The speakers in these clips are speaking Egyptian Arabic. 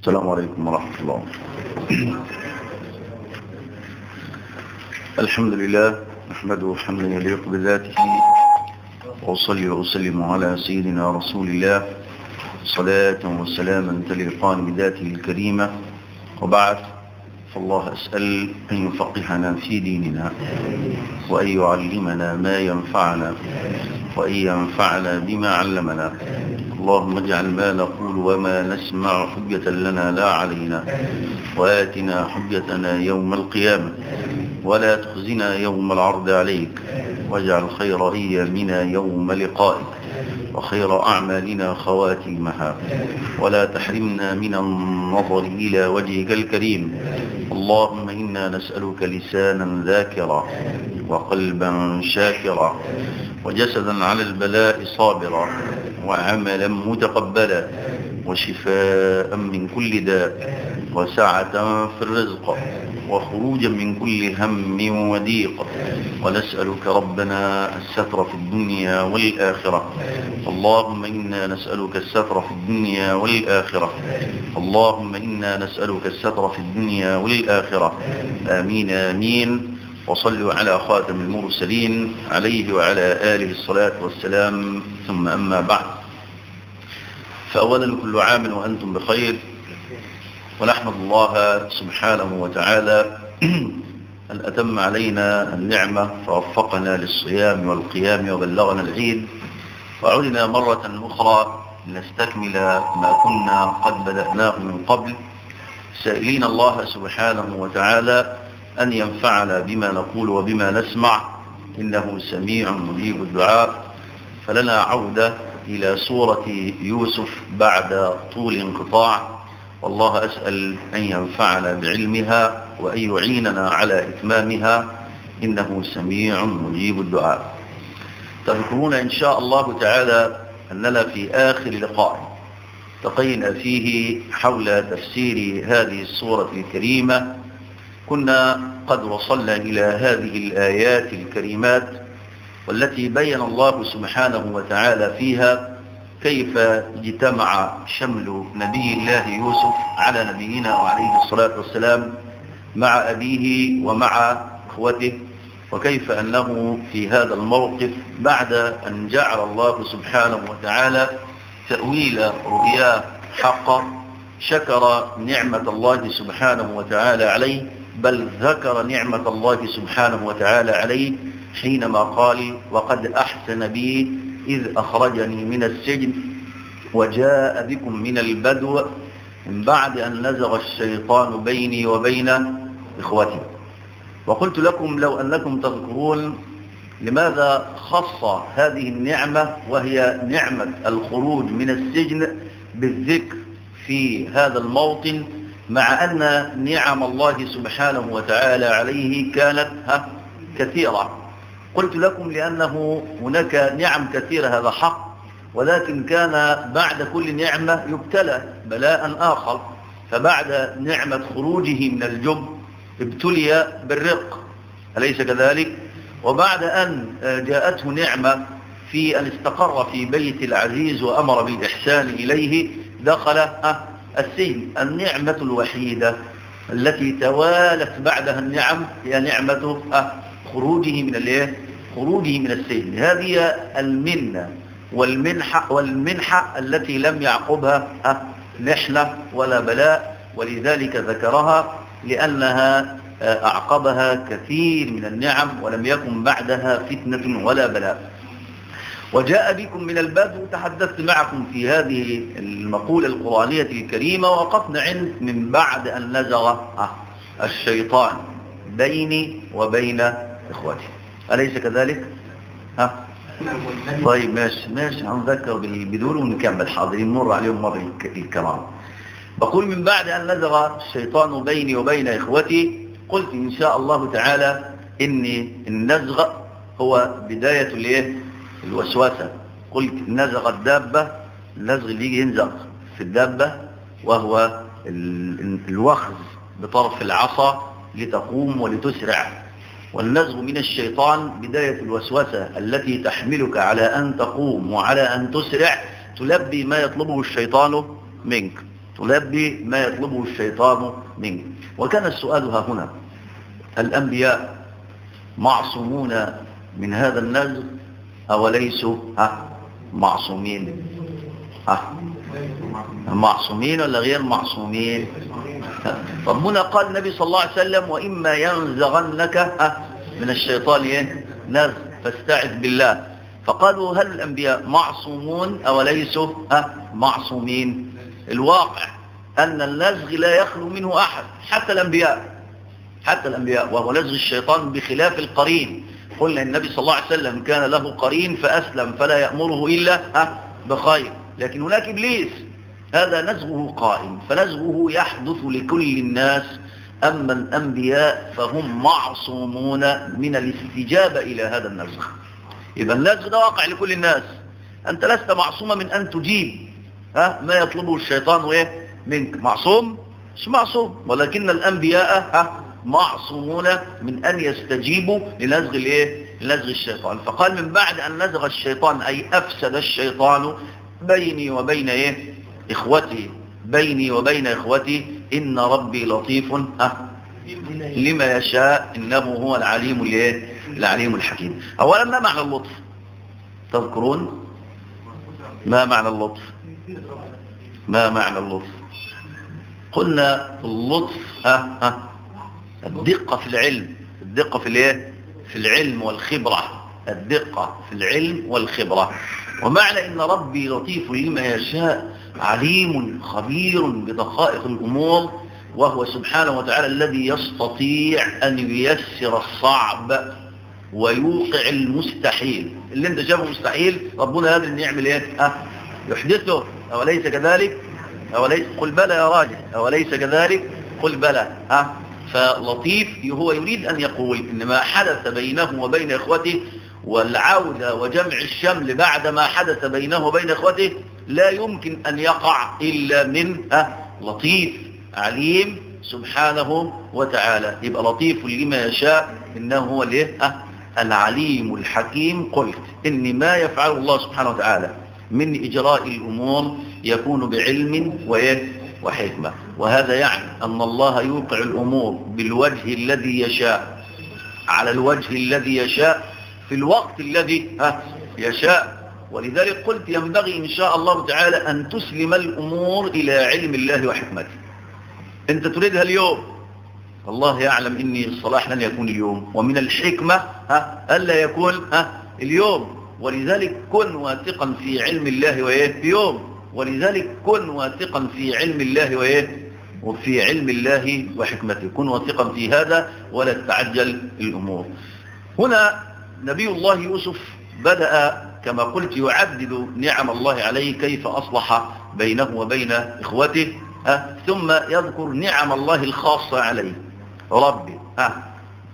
السلام عليكم ورحمة الله الحمد لله نحمده حمدا يليق بذاته وأصلي وأسلم على سيدنا رسول الله صلاة وسلاما تليقان بذاته الكريمة وبعد فالله أسأل أن يفقهنا في ديننا وأن يعلمنا ما ينفعنا وأن ينفعنا بما علمنا اللهم اجعل ما نقول وما نسمع حجة لنا لا علينا وآتنا حجتنا يوم القيامة ولا تخزنا يوم العرض عليك واجعل خير أيامنا يوم لقائك وخير أعمالنا خواتيمها ولا تحرمنا من النظر إلى وجهك الكريم اللهم إنا نسألك لسانا ذاكرا وقلبا شاكرا وجسدا على البلاء صابرا وعملا متقبلا وشفاء من كل داء وسعة في الرزق وخروجا من كل هم وضيق ونسألك ربنا الستر في الدنيا والآخرة اللهم إنا نسألك الستر في الدنيا والآخرة اللهم إنا نسألك الستر في الدنيا والآخرة آمين آمين وصلوا على خاتم المرسلين عليه وعلى آله الصلاة والسلام ثم أما بعد فأولا كل عام وأنتم بخير ونحمد الله سبحانه وتعالى أن أتم علينا النعمة فوفقنا للصيام والقيام وبلغنا العيد وعدنا مرة أخرى لنستكمل ما كنا قد بدأناه من قبل سائلين الله سبحانه وتعالى أن ينفعنا بما نقول وبما نسمع إنه سميع مجيب الدعاء فلنا عودة إلى سورة يوسف بعد طول انقطاع والله أسأل أن ينفعنا بعلمها وأن يعيننا على إتمامها إنه سميع مجيب الدعاء تذكرون إن شاء الله تعالى أننا في آخر لقاء التقينا فيه حول تفسير هذه السورة الكريمة كنا قد وصلنا إلى هذه الآيات الكريمات والتي بين الله سبحانه وتعالى فيها كيف اجتمع شمل نبي الله يوسف على نبينا وعليه الصلاة والسلام مع أبيه ومع إخوته وكيف أنه في هذا الموقف بعد أن جعل الله سبحانه وتعالى تأويل رؤياه حقا شكر نعمة الله سبحانه وتعالى عليه بل ذكر نعمة الله سبحانه وتعالى عليه حينما قال وقد أحسن بي إذ أخرجني من السجن وجاء بكم من البدو من بعد أن نزغ الشيطان بيني وبين إخوتي وقلت لكم لو أنكم تذكرون لماذا خص هذه النعمة وهي نعمة الخروج من السجن بالذكر في هذا الموطن مع أن نعم الله سبحانه وتعالى عليه كانت ها كثيرة قلت لكم لأنه هناك نعم كثيرة هذا حق ولكن كان بعد كل نعمة يبتلى بلاء آخر فبعد نعمة خروجه من الجب ابتلي بالرق أليس كذلك وبعد أن جاءته نعمة في أن استقر في بيت العزيز وأمر بالإحسان إليه دخل السجن النعمة الوحيدة التي توالت بعدها النعم هي نعمة خروجه من الايه خروجه من السجن هذه المنة والمنحة والمنحة التي لم يعقبها محنة ولا بلاء ولذلك ذكرها لأنها أعقبها كثير من النعم ولم يكن بعدها فتنة ولا بلاء وجاء بكم من البدو تحدثت معكم في هذه المقولة القرآنية الكريمة وقفنا عند من بعد أن نزغ الشيطان بيني وبين إخوتي أليس كذلك؟ ها؟ طيب ماشي ماشي هنذكر بدول ونكمل حاضرين مر عليهم مر الكرام بقول من بعد أن نزغ الشيطان بيني وبين إخوتي قلت إن شاء الله تعالى إن النزغ هو بداية الايه الوسوسة قلت نزغ الدابة النزغ اللي يجي ينزغ في الدابة وهو الوخز بطرف العصا لتقوم ولتسرع والنزغ من الشيطان بداية الوسوسة التي تحملك على أن تقوم وعلى أن تسرع تلبي ما يطلبه الشيطان منك تلبي ما يطلبه الشيطان منك وكان السؤال ها هنا الأنبياء معصومون من هذا النزغ أو ليسوا ها معصومين ها معصومين ولا غير معصومين ربنا قال النبي صلى الله عليه وسلم وإما ينزغنك ها من الشيطان ايه نزغ فاستعذ بالله فقالوا هل الأنبياء معصومون أو ليسوا ها معصومين الواقع أن النزغ لا يخلو منه أحد حتى الأنبياء حتى الأنبياء وهو نزغ الشيطان بخلاف القرين قلنا النبي صلى الله عليه وسلم كان له قرين فأسلم فلا يأمره إلا ها بخير لكن هناك إبليس هذا نزغه قائم فنزغه يحدث لكل الناس أما الأنبياء فهم معصومون من الاستجابة إلى هذا النزغ إذا النزغ ده واقع لكل الناس أنت لست معصوما من أن تجيب ها ما يطلبه الشيطان وإيه منك معصوم مش معصوم ولكن الأنبياء ها معصومون من أن يستجيبوا لنزغ الإيه لنزغ الشيطان فقال من بعد أن نزغ الشيطان أي أفسد الشيطان بيني وبين إيه إخوتي بيني وبين إخوتي إن ربي لطيف ها لما يشاء إنه هو العليم الإيه العليم الحكيم أولا ما معنى اللطف تذكرون ما معنى اللطف ما معنى اللطف قلنا اللطف ها ها الدقة في العلم الدقة في الايه في العلم والخبرة الدقة في العلم والخبرة ومعنى ان ربي لطيف لما يشاء عليم خبير بدقائق الامور وهو سبحانه وتعالى الذي يستطيع ان ييسر الصعب ويوقع المستحيل اللي انت شايفه مستحيل ربنا قادر ان يعمل ايه ها يحدثه اوليس كذلك أوليس قل بلى يا راجل أوليس كذلك قل بلى ها فلطيف هو يريد أن يقول إن ما حدث بينه وبين إخوته والعودة وجمع الشمل بعد ما حدث بينه وبين إخوته لا يمكن أن يقع إلا من ها لطيف عليم سبحانه وتعالى يبقى لطيف لما يشاء إنه هو الايه ها العليم الحكيم قلت إن ما يفعله الله سبحانه وتعالى من إجراء الأمور يكون بعلم وإيه وحكمة وهذا يعني أن الله يوقع الأمور بالوجه الذي يشاء على الوجه الذي يشاء في الوقت الذي ها يشاء ولذلك قلت ينبغي إن شاء الله تعالى أن تسلم الأمور إلى علم الله وحكمته أنت تريدها اليوم الله يعلم إني الصلاح لن يكون اليوم ومن الحكمة ها ألا يكون ها اليوم ولذلك كن واثقا في علم الله وإيه في يوم ولذلك كن واثقا في علم الله وإيه وفي علم الله وحكمته كن واثقا في هذا ولا تتعجل الأمور هنا نبي الله يوسف بدأ كما قلت يعدد نعم الله عليه كيف أصلح بينه وبين إخوته ها ثم يذكر نعم الله الخاصة عليه ربي ها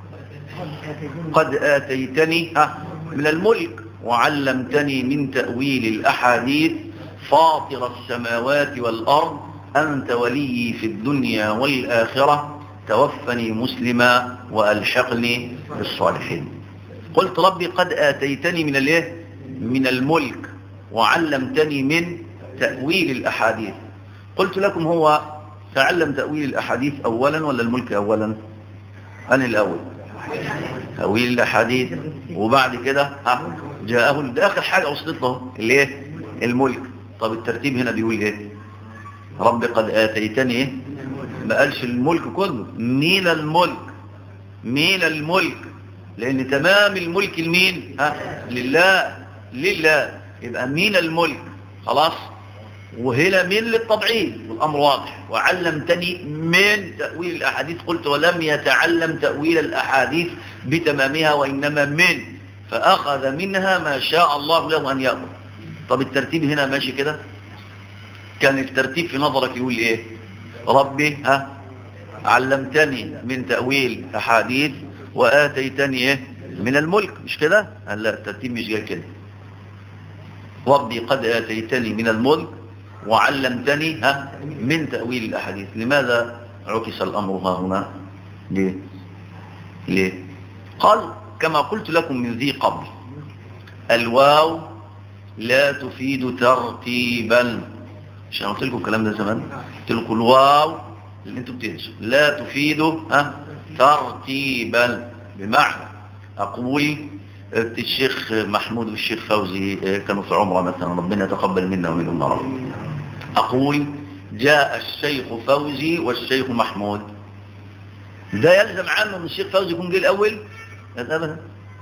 قد آتيتني ها من الملك وعلمتني من تأويل الأحاديث فاطر السماوات والأرض أنت ولي في الدنيا والآخرة توفني مسلما وألحقني بالصالحين قلت ربي قد آتيتني من الايه من الملك وعلمتني من تأويل الأحاديث قلت لكم هو تعلم تأويل الأحاديث أولا ولا الملك أولا أنا الأول تأويل الأحاديث وبعد كده ها جاءه ده آخر حاجة وصلت له الايه الملك طب الترتيب هنا بيقول ايه رب قد آتيتني ايه ما قالش الملك كله مين الملك مين الملك لان تمام الملك لمين ها لله لله يبقى مين الملك خلاص وهنا من للتضعيف والامر واضح وعلمتني من تأويل الاحاديث قلت ولم يتعلم تأويل الاحاديث بتمامها وانما من فاخذ منها ما شاء الله له ان يأخذ طب الترتيب هنا ماشي كده كان الترتيب في نظرك يقول ايه ربي ها علمتني من تأويل احاديث وآتيتني ايه من الملك مش كده لا الترتيب مش جاي كده ربي قد آتيتني من الملك وعلمتني ها من تأويل الأحاديث لماذا عكس الأمر ها هنا ليه ليه قال كما قلت لكم من ذي قبل الواو لا تفيد ترتيبا مش انا قلت لكم الكلام ده زمان قلت لكم الواو اللي انتم بتنسوا لا تفيد ها ترتيبا بمعنى اقول الشيخ محمود والشيخ فوزي كانوا في عمره مثلا ربنا يتقبل منا ومنهم رب اقول جاء الشيخ فوزي والشيخ محمود ده يلزم عنه ان الشيخ فوزي يكون جه الاول ابدا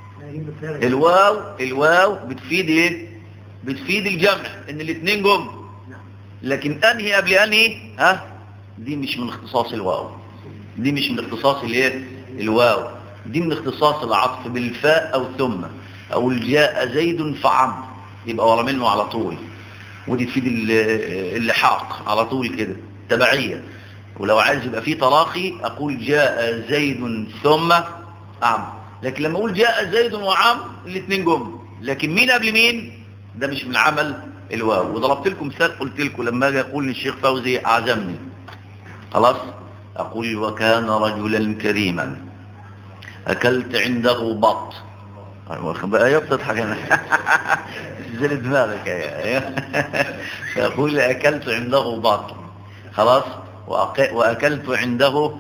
الواو الواو بتفيد ايه بتفيد الجمع ان الاثنين جم لكن انهي قبل انهي ها دي مش من اختصاص الواو دي مش من اختصاص الايه الواو دي من اختصاص العطف بالفاء او ثم او جاء زيد فعمر يبقى ورا منه على طول ودي تفيد اللحاق على طول كده تبعيه ولو عايز يبقى فيه تراخي اقول جاء زيد ثم عمرو لكن لما اقول جاء زيد وعمرو الاثنين جم لكن مين قبل مين ده مش من عمل الواو وضربت لكم مثال قلت لكم لما اجي اقول للشيخ فوزي اعزمني خلاص اقول وكان رجلا كريما اكلت عنده بط بقى يبتضحك انا زل دماغك يا فاقول اكلت عنده بط خلاص واكلت عنده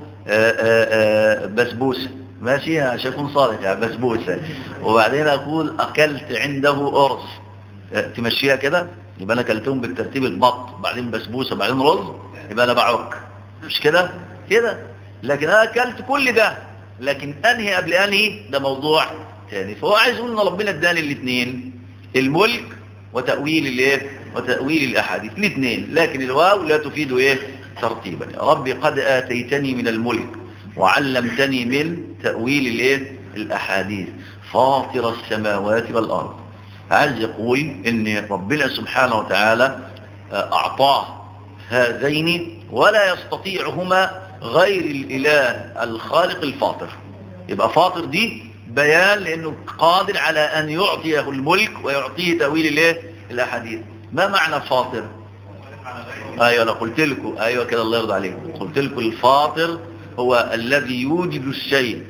بسبوسه ماشي عشان اكون صادق يعني بسبوسه وبعدين اقول اكلت عنده ارز تمشيها كده يبقى انا اكلتهم بالترتيب البط بعدين بسبوسه بعدين رز يبقى انا بعك مش كده كده لكن انا اكلت كل ده لكن انهي قبل انهي ده موضوع تاني فهو عايز يقول ان ربنا اداني الاثنين الملك وتاويل الايه وتاويل الاحاديث الاثنين لكن الواو لا تفيد ايه ترتيبا يا ربي قد اتيتني من الملك وعلمتني من تاويل الايه الاحاديث فاطر السماوات والارض عايز يقول ان ربنا سبحانه وتعالى اعطاه هذين ولا يستطيعهما غير الاله الخالق الفاطر يبقى فاطر دي بيان لانه قادر على ان يعطيه الملك ويعطيه تاويل الايه الاحاديث ما معنى فاطر ايوه انا قلت لكم ايوه كده الله يرضى عليكم قلت لكم الفاطر هو الذي يوجد الشيء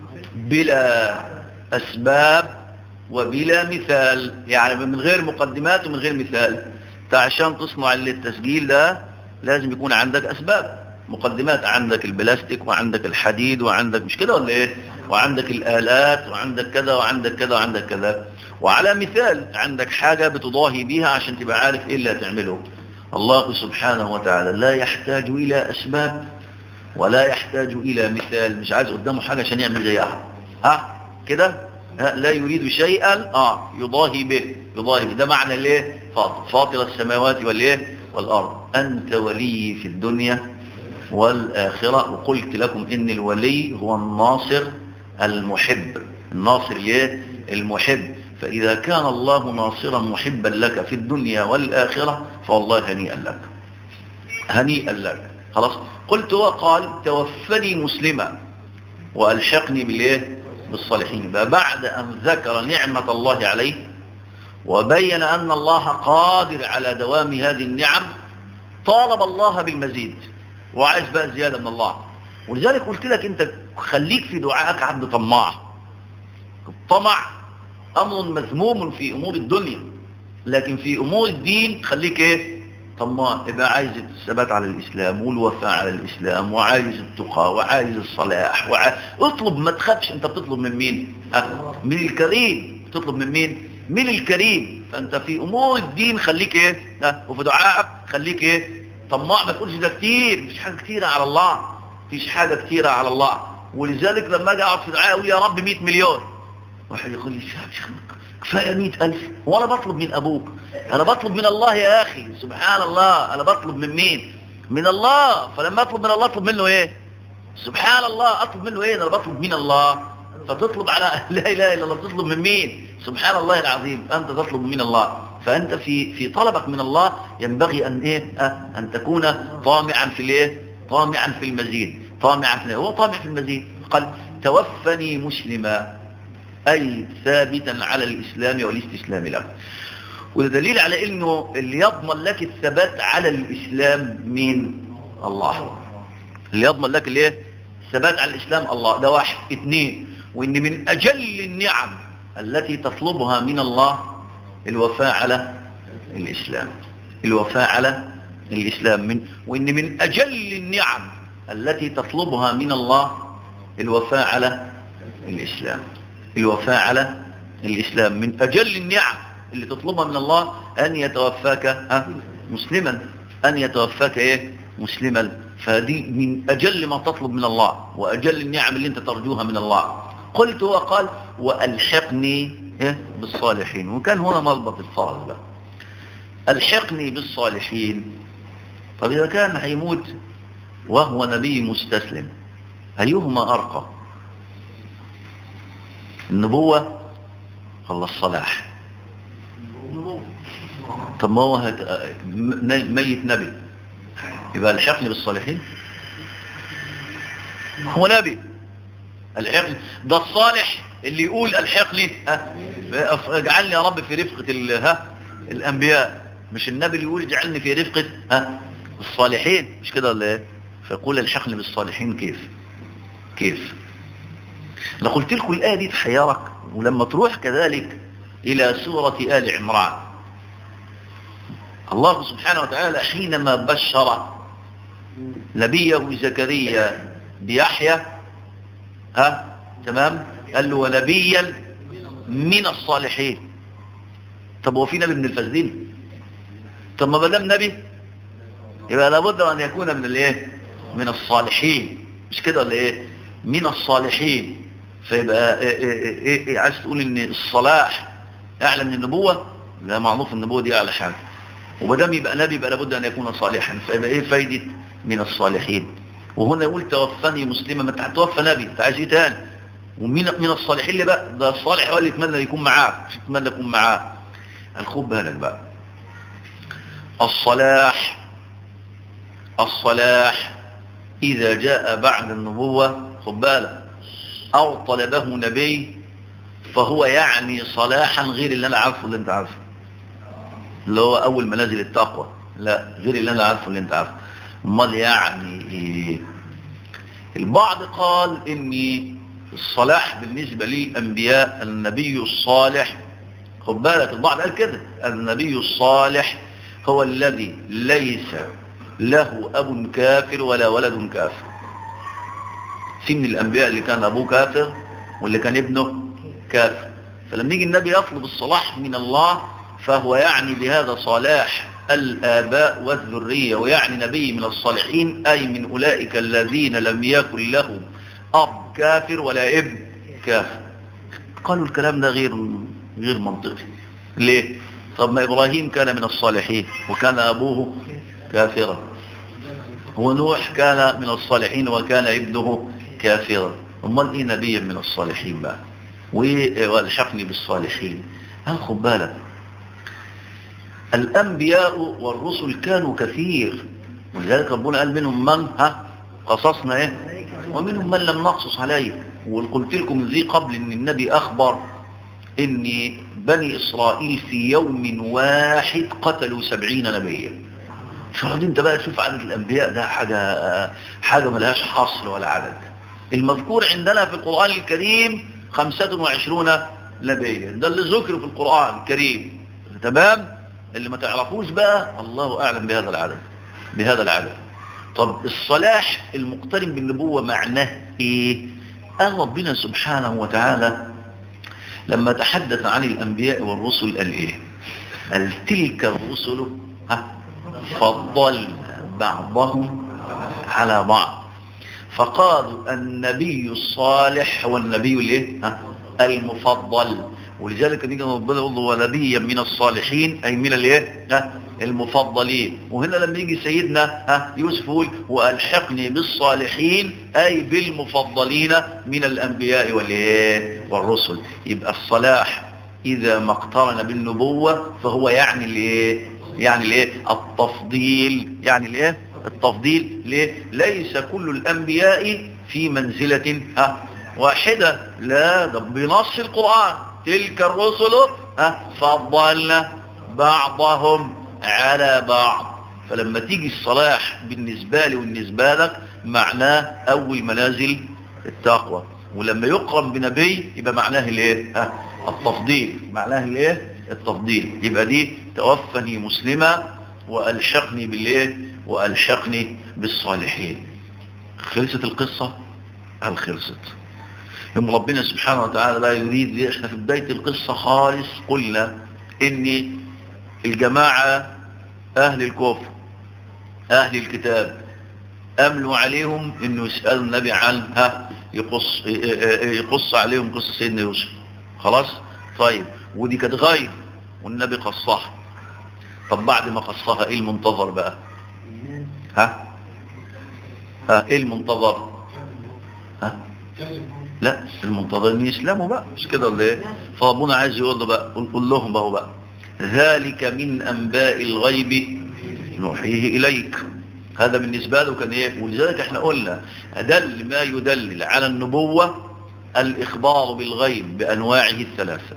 بلا اسباب وبلا مثال يعني من غير مقدمات ومن غير مثال عشان تصنع التسجيل ده لازم يكون عندك اسباب مقدمات عندك البلاستيك وعندك الحديد وعندك مش كده ولا ايه وعندك الالات وعندك كذا وعندك كذا وعندك كذا وعلى مثال عندك حاجة بتضاهي بيها عشان تبقى عارف ايه اللي هتعمله الله سبحانه وتعالى لا يحتاج الى اسباب ولا يحتاج الى مثال مش عايز قدامه حاجة عشان يعمل زيها ها كده لا يريد شيئا اه يضاهي به يضاهي به ده معنى الايه فاطر فاطر السماوات والايه والارض انت ولي في الدنيا والآخرة وقلت لكم إن الولي هو الناصر المحب الناصر ايه المحب فإذا كان الله ناصرا محبا لك في الدنيا والآخرة فوالله هنيئا لك هنيئا لك خلاص قلت وقال توفني مسلما وألحقني بالإيه بالصالحين بعد أن ذكر نعمة الله عليه وبين أن الله قادر على دوام هذه النعم طالب الله بالمزيد وعايز بقى زيادة من الله ولذلك قلت لك انت خليك في دعائك عبد طماع الطمع امر مذموم في امور الدنيا لكن في امور الدين خليك ايه طماع يبقى عايز الثبات على الاسلام والوفاء على الاسلام وعايز التقى وعايز الصلاح وعايز... اطلب ما تخافش انت بتطلب من مين أه؟ من الكريم بتطلب من مين من الكريم فانت في امور الدين خليك ايه أه؟ وفي دعائك خليك ايه طماع ما تقولش ده كتير مش حاجة كتيرة على الله مفيش حاجة كتيرة على الله ولذلك لما اجي اقعد في دعاء اقول يا رب 100 مليون واحد يقول لي كفايه 100000 وانا بطلب من ابوك انا بطلب من الله يا اخي سبحان الله انا بطلب من مين من الله فلما اطلب من الله اطلب منه ايه سبحان الله اطلب منه ايه انا بطلب من الله فتطلب على لا اله الا الله تطلب من مين سبحان الله العظيم انت تطلب من الله فانت في في طلبك من الله ينبغي ان ايه أه ان تكون طامعا في الايه طامعا في المزيد طامعا في هو طامع في المزيد قال توفني مسلما اي ثابتا على الاسلام والاستسلام له وده دليل على انه اللي يضمن لك الثبات على الاسلام مين الله اللي يضمن لك الايه الثبات على الاسلام الله ده واحد اثنين وان من اجل النعم التي تطلبها من الله الوفاء على الإسلام الوفاء على الإسلام من وإن من أجل النعم التي تطلبها من الله الوفاء على الإسلام الوفاء على الإسلام من أجل النعم اللي تطلبها من الله أن يتوفاك ها مسلما أن يتوفاك إيه مسلما فهذه من أجل ما تطلب من الله وأجل النعم اللي أنت ترجوها من الله قلت وقال وألحقني إيه بالصالحين وكان هنا مربط الفرج بقى ألحقني بالصالحين طب إذا كان هيموت وهو نبي مستسلم أيهما أرقى النبوة ولا الصلاح طب ما هو هت... ميت نبي يبقى الحقني بالصالحين هو نبي الحقني ده الصالح اللي يقول الحقني ها اجعلني يا رب في رفقة ال... ها الانبياء مش النبي اللي يقول اجعلني في رفقة ها الصالحين مش كده ولا ايه فيقول الحقني بالصالحين كيف كيف انا قلت لكم الايه دي تحيرك ولما تروح كذلك الى سوره ال عمران الله سبحانه وتعالى حينما بشر نبيه زكريا بيحيى ها تمام قال له ونبيا من الصالحين طب هو في نبي من الفاسدين طب ما دام نبي يبقى لابد ان يكون من الايه من الصالحين مش كده ولا ايه من الصالحين فيبقى إيه إيه إيه إيه عايز تقول ان الصلاح اعلى من النبوه لا معروف النبوه دي اعلى حاجه ومادام يبقى نبي يبقى لابد ان يكون صالحا فيبقى ايه فايده من الصالحين وهنا يقول توفني مسلما ما انت هتوفى نبي انت عايز ايه تاني ومين من الصالحين اللي بقى ده الصالح هو اللي يتمنى يكون معاه مش يتمنى يكون معاه الخب بالك بقى الصلاح الصلاح إذا جاء بعد النبوة خد بالك أو طلبه نبي فهو يعني صلاحا غير اللي أنا عارفه اللي أنت عارفه اللي هو أول منازل التقوى لا غير اللي أنا عارفه اللي أنت عارفه امال يعني إيه البعض قال إن الصلاح بالنسبة للأنبياء النبي الصالح خد بالك البعض قال كده النبي الصالح هو الذي ليس له أب كافر ولا ولد كافر في من الأنبياء اللي كان أبوه كافر واللي كان ابنه كافر فلما يجي النبي يطلب الصلاح من الله فهو يعني بهذا صلاح الآباء والذرية ويعني نبي من الصالحين أي من أولئك الذين لم يكن لهم أب كافر ولا ابن كافر قالوا الكلام ده غير غير منطقي ليه؟ طب ما إبراهيم كان من الصالحين وكان أبوه كافرا ونوح كان من الصالحين وكان ابنه كافرا امال ايه نبيا من الصالحين بقى والحقني بالصالحين هل خد بالك الانبياء والرسل كانوا كثير ولذلك ربنا قال منهم من ها قصصنا ايه ومنهم من لم نقصص عليه وقلت لكم ذي قبل ان النبي اخبر ان بني اسرائيل في يوم واحد قتلوا سبعين نبيا شوف انت بقى تشوف عدد الانبياء ده حاجة حاجة ملهاش حصر ولا عدد المذكور عندنا في القرآن الكريم خمسة وعشرون نبيا ده اللي ذكر في القرآن الكريم تمام اللي ما تعرفوش بقى الله اعلم بهذا العدد بهذا العدد طب الصلاح المقترن بالنبوة معناه ايه قال ربنا سبحانه وتعالى لما تحدث عن الانبياء والرسل قال ايه قال تلك الرسل ها فضل بعضهم على بعض فقالوا النبي الصالح هو النبي الايه المفضل ولذلك نيجي ربنا يقول له ونبيا من الصالحين اي من الايه المفضلين وهنا لما يجي سيدنا ها يوسف يقول والحقني بالصالحين اي بالمفضلين من الانبياء والايه والرسل يبقى الصلاح اذا ما اقترن بالنبوه فهو يعني الايه يعني الايه التفضيل يعني الايه التفضيل ليه ليس كل الانبياء في منزلة ها واحدة لا ده بنص القرآن تلك الرسل ها فضلنا بعضهم على بعض فلما تيجي الصلاح بالنسبة لي والنسبة لك معناه اول منازل التقوى ولما يقرن بنبي يبقى معناه الايه ها التفضيل معناه الايه التفضيل يبقى دي توفني مسلمة وألحقني بالإيه وألحقني بالصالحين خلصت القصة هل خلصت يوم ربنا سبحانه وتعالى لا يريد ليه احنا في بداية القصة خالص قلنا ان الجماعة اهل الكفر اهل الكتاب املوا عليهم انه يسألوا النبي عنها يقص, يقص عليهم قصة سيدنا يوسف خلاص طيب ودي كانت غير والنبي قصها طب بعد ما قصها ايه المنتظر بقى ها ها ايه المنتظر ها لا المنتظر ان يسلموا بقى مش كده ولا ايه فربنا عايز يقول له بقى قل, قل لهم بقى بقى ذلك من انباء الغيب نوحيه اليك هذا بالنسبه له كان ايه ولذلك احنا قلنا ادل ما يدلل على النبوه الاخبار بالغيب بانواعه الثلاثه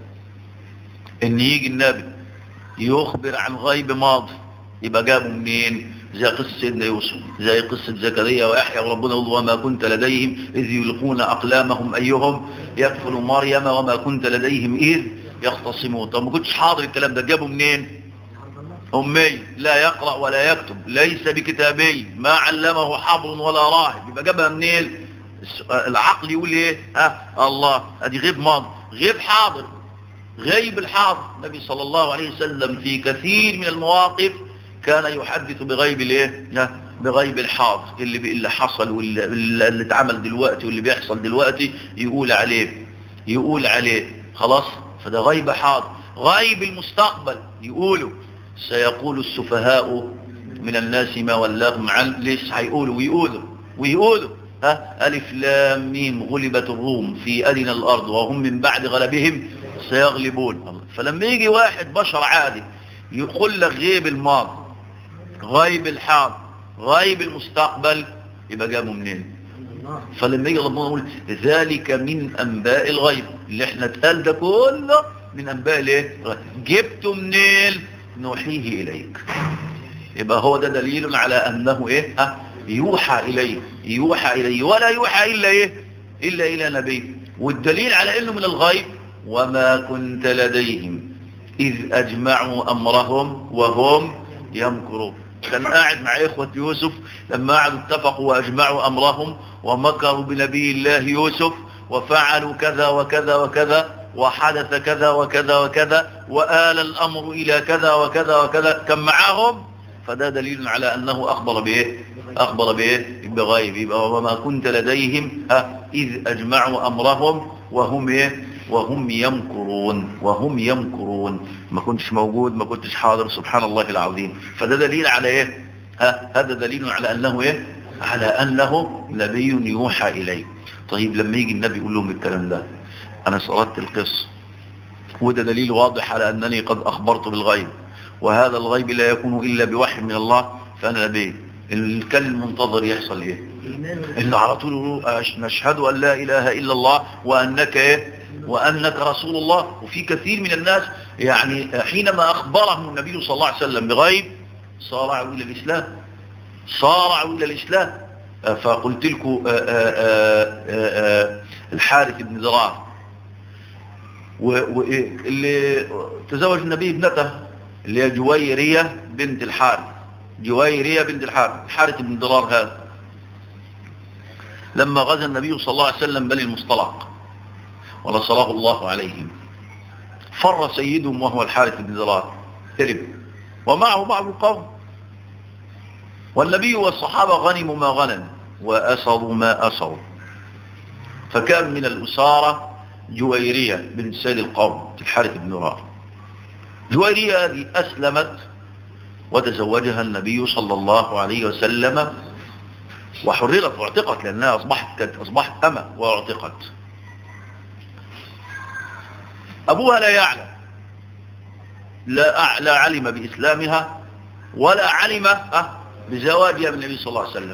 ان يجي النبي يخبر عن غيب ماضي يبقى جابه منين زي قصة سيدنا يوسف زي قصة زكريا ويحيى وربنا يقول وما كنت لديهم إذ يلقون أقلامهم أيهم يكفل مريم وما كنت لديهم إذ يختصمون طب ما كنتش حاضر الكلام ده جابه منين أمي لا يقرأ ولا يكتب ليس بكتابي ما علمه حبر ولا راهب يبقى جابها منين العقل يقول ايه ها الله ادي غيب ماضي غيب حاضر غيب الحاضر النبي صلى الله عليه وسلم في كثير من المواقف كان يحدث بغيب الايه بغيب الحاضر اللي اللي حصل واللي اللي اتعمل دلوقتي واللي بيحصل دلوقتي يقول عليه يقول عليه خلاص فده غيب حاضر غيب المستقبل يقولوا سيقول السفهاء من الناس ما ولاهم عن ليش هيقولوا ويقولوا ويقولوا ها ألف لام ميم غلبت الروم في أدنى الأرض وهم من بعد غلبهم سيغلبون فلما يجي واحد بشر عادي يقول لك غيب الماضي غيب الحاضر غيب المستقبل يبقى جابه منين فلما يجي ربنا يقول ذلك من انباء الغيب اللي احنا اتقال ده كله من انباء الايه جبته منين نوحيه اليك يبقى هو ده دليل على انه ايه ها يوحى اليه يوحى اليه ولا يوحى الا ايه الا الى نبي والدليل على انه من الغيب وما كنت لديهم اذ اجمعوا امرهم وهم يمكرون كان قاعد مع إخوة يوسف لما قعدوا اتفقوا وأجمعوا أمرهم ومكروا بنبي الله يوسف وفعلوا كذا وكذا وكذا وحدث كذا وكذا وكذا وآل الأمر إلى كذا وكذا وكذا كان معهم فده دليل على أنه أخبر بإيه أخبر بإيه بغيب يبقى وما كنت لديهم إذ أجمعوا أمرهم وهم إيه وهم يمكرون وهم يمكرون ما كنتش موجود ما كنتش حاضر سبحان الله العظيم فده دليل على ايه ها هذا دليل على انه ايه على انه نبي يوحى اليه طيب لما يجي النبي يقول لهم الكلام ده انا سردت القصه وده دليل واضح على انني قد اخبرت بالغيب وهذا الغيب لا يكون الا بوحي من الله فانا نبي كان المنتظر يحصل ايه انه على طول نشهد ان لا اله الا الله وانك ايه وأنك رسول الله وفي كثير من الناس يعني حينما أخبرهم النبي صلى الله عليه وسلم بغيب صارعوا إلى الإسلام صارعوا إلى الإسلام فقلت لكم الحارث بن ذرار واللي تزوج النبي ابنته اللي هي جويرية بنت الحارث جويرية بنت الحارث الحارث بن ذرار هذا لما غزا النبي صلى الله عليه وسلم بني المصطلق ونصره الله عليهم فر سيدهم وهو الحارث بن ذرار هرب ومعه بعض القوم والنبي والصحابة غنموا ما غنم وأسروا ما أسروا فكان من الأسارة جويرية بن سيد القوم الحارث بن ذرار جويرية هذه أسلمت وتزوجها النبي صلى الله عليه وسلم وحررت واعتقت لأنها أصبحت, كانت أصبحت أمة واعتقت أبوها لا يعلم لا, لا علم بإسلامها ولا علم بزواجها بالنبي صلى الله عليه وسلم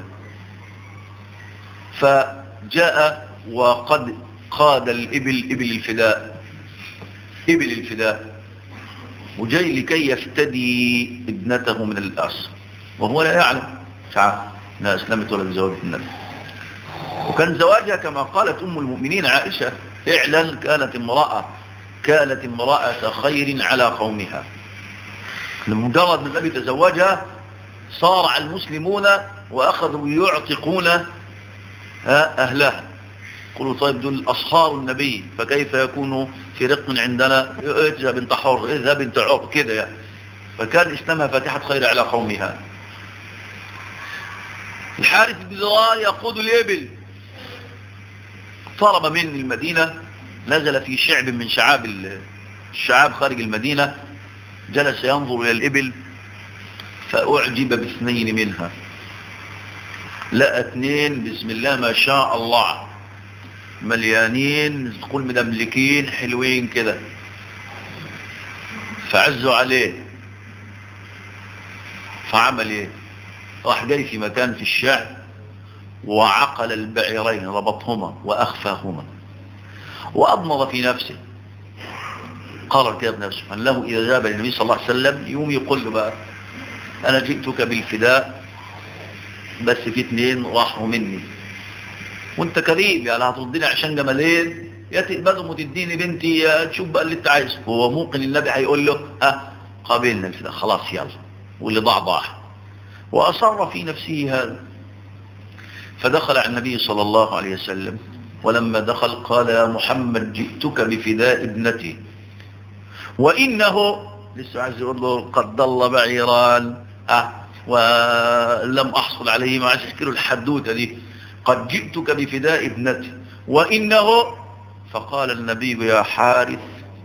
فجاء وقد قاد الإبل إبل الفداء إبل الفداء وجاي لكي يفتدي ابنته من الأسر وهو لا يعلم تعال انها اسلمت ولا بزواج النبي وكان زواجها كما قالت ام المؤمنين عائشة فعلا كانت امرأة كانت امرأة خير على قومها لمجرد من النبي تزوجها صارع المسلمون وأخذوا يعتقون أهلها قلوا طيب دول أصهار النبي فكيف يكون في رق عندنا اذهب بنت حر اذهب بنت عر كده يعني فكان إسلامها فاتحة خير على قومها الحارث بن ذرار يقود الإبل طلب من المدينة نزل في شعب من شعاب الشعاب خارج المدينة جلس ينظر إلى الإبل فأعجب باثنين منها لقى اثنين بسم الله ما شاء الله مليانين تقول مدملكين حلوين كده فعزوا عليه فعمل ايه راح جاي في مكان في الشعب وعقل البعيرين ربطهما واخفاهما واضمر في نفسه قرر كده بنفسه ان له اذا ذهب للنبي صلى الله عليه وسلم يوم يقول له بقى انا جئتك بالفداء بس في اثنين راحوا مني وانت كريم يعني هترضيني عشان جمالين يا تقبلهم وتديني بنتي يا تشوف بقى اللي انت عايزه هو ممكن النبي هيقول له ها قابلنا الفداء خلاص يلا واللي ضاع ضاع واصر في نفسه هذا فدخل على النبي صلى الله عليه وسلم ولما دخل قال يا محمد جئتك بفداء ابنتي وإنه لسه عايز يقول له قد ضل بعيران أه ولم أحصل عليه ما عايز يحكي له الحدوتة دي قد جئتك بفداء ابنتي وإنه فقال النبي يا حارث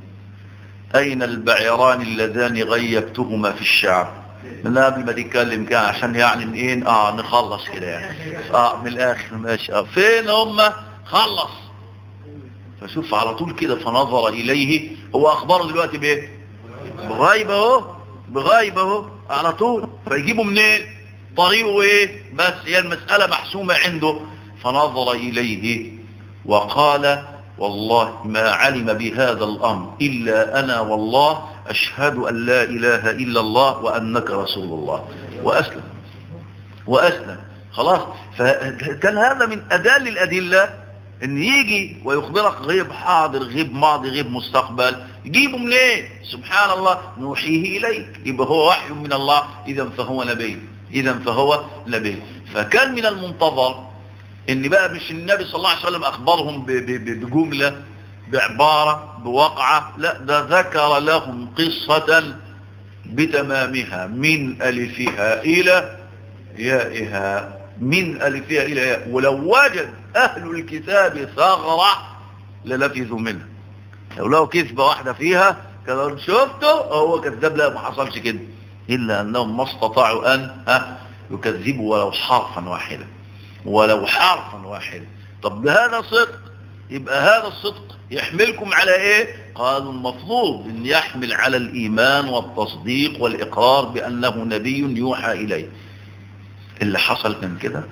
أين البعيران اللذان غيبتهما في الشعب من قبل ما تتكلم كان عشان يعني ايه اه نخلص كده يعني اه من الاخر ماشي اه فين هم خلص فشوف على طول كده فنظر اليه هو اخبره دلوقتي بايه بغايب اهو بغايب اهو على طول فيجيبه منين طريقه ايه بس هي المسألة محسومة عنده فنظر اليه وقال والله ما علم بهذا الامر الا انا والله أشهد أن لا إله إلا الله وأنك رسول الله وأسلم وأسلم خلاص فكان هذا من أدال الأدلة أن يجي ويخبرك غيب حاضر غيب ماضي غيب مستقبل يجيبه منين إيه؟ سبحان الله نوحيه إليك يبقى هو وحي من الله إذا فهو نبي إذا فهو نبي فكان من المنتظر ان بقى مش النبي صلى الله عليه وسلم أخبرهم بجملة بعبارة بوقعة لا ده ذكر لهم قصة بتمامها من ألفها إلى يائها من ألفها إلى ياء ولو وجد أهل الكتاب ثغرة للفظوا منها لو لو كذبة واحدة فيها كذا شفته هو كذاب لا ما حصلش كده إلا أنهم ما استطاعوا أن ها يكذبوا ولو حرفا واحدا ولو حرفا واحدا طب هذا صدق يبقى هذا الصدق يحملكم على ايه قالوا المفروض ان يحمل على الايمان والتصديق والاقرار بانه نبي يوحى اليه اللي حصل كان كده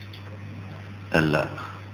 قال لا